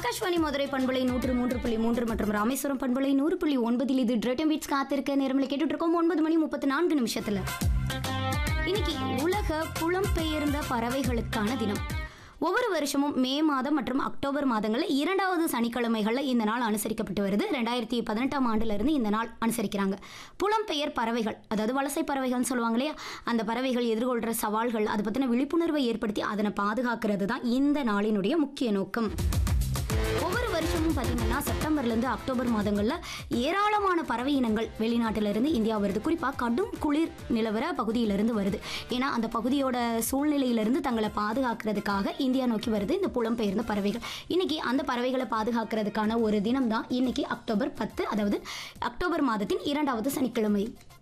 ஆகாஷ்வாணி மதுரை பண்பலை நூற்று மூன்று புள்ளி மூன்று மற்றும் ராமேஸ்வரம் பண்பலை நூறு புள்ளி ஒன்பதில் இது டிரெட்டம் பீட்ஸ் காத்திருக்க நேரமில் கேட்டுட்டு இருக்கோம் ஒன்பது மணி முப்பத்தி நான்கு நிமிஷத்துல இன்னைக்கு உலக புலம்பெயர்ந்த பறவைகளுக்கான தினம் ஒவ்வொரு வருஷமும் மே மாதம் மற்றும் அக்டோபர் மாதங்களில் இரண்டாவது சனிக்கிழமைகளில் இந்த நாள் அனுசரிக்கப்பட்டு வருது ரெண்டாயிரத்தி பதினெட்டாம் ஆண்டுல இருந்து இந்த நாள் அனுசரிக்கிறாங்க புலம்பெயர் பறவைகள் அதாவது வலசை பறவைகள்னு சொல்லுவாங்க இல்லையா அந்த பறவைகள் எதிர்கொள்கிற சவால்கள் அதை பற்றின விழிப்புணர்வை ஏற்படுத்தி அதனை பாதுகாக்கிறது தான் இந்த நாளினுடைய முக்கிய நோக்கம் ஒவ்வொரு வருஷமும் பார்த்தீங்கன்னா செப்டம்பர்லேருந்து அக்டோபர் மாதங்களில் ஏராளமான பறவை இனங்கள் வெளிநாட்டிலிருந்து இந்தியா வருது குறிப்பாக கடும் குளிர் நிலவர பகுதியிலிருந்து வருது ஏன்னா அந்த பகுதியோட சூழ்நிலையிலிருந்து தங்களை பாதுகாக்கிறதுக்காக இந்தியா நோக்கி வருது இந்த புலம்பெயர்ந்த பறவைகள் இன்னைக்கு அந்த பறவைகளை பாதுகாக்கிறதுக்கான ஒரு தினம் தான் இன்னைக்கு அக்டோபர் பத்து அதாவது அக்டோபர் மாதத்தின் இரண்டாவது சனிக்கிழமை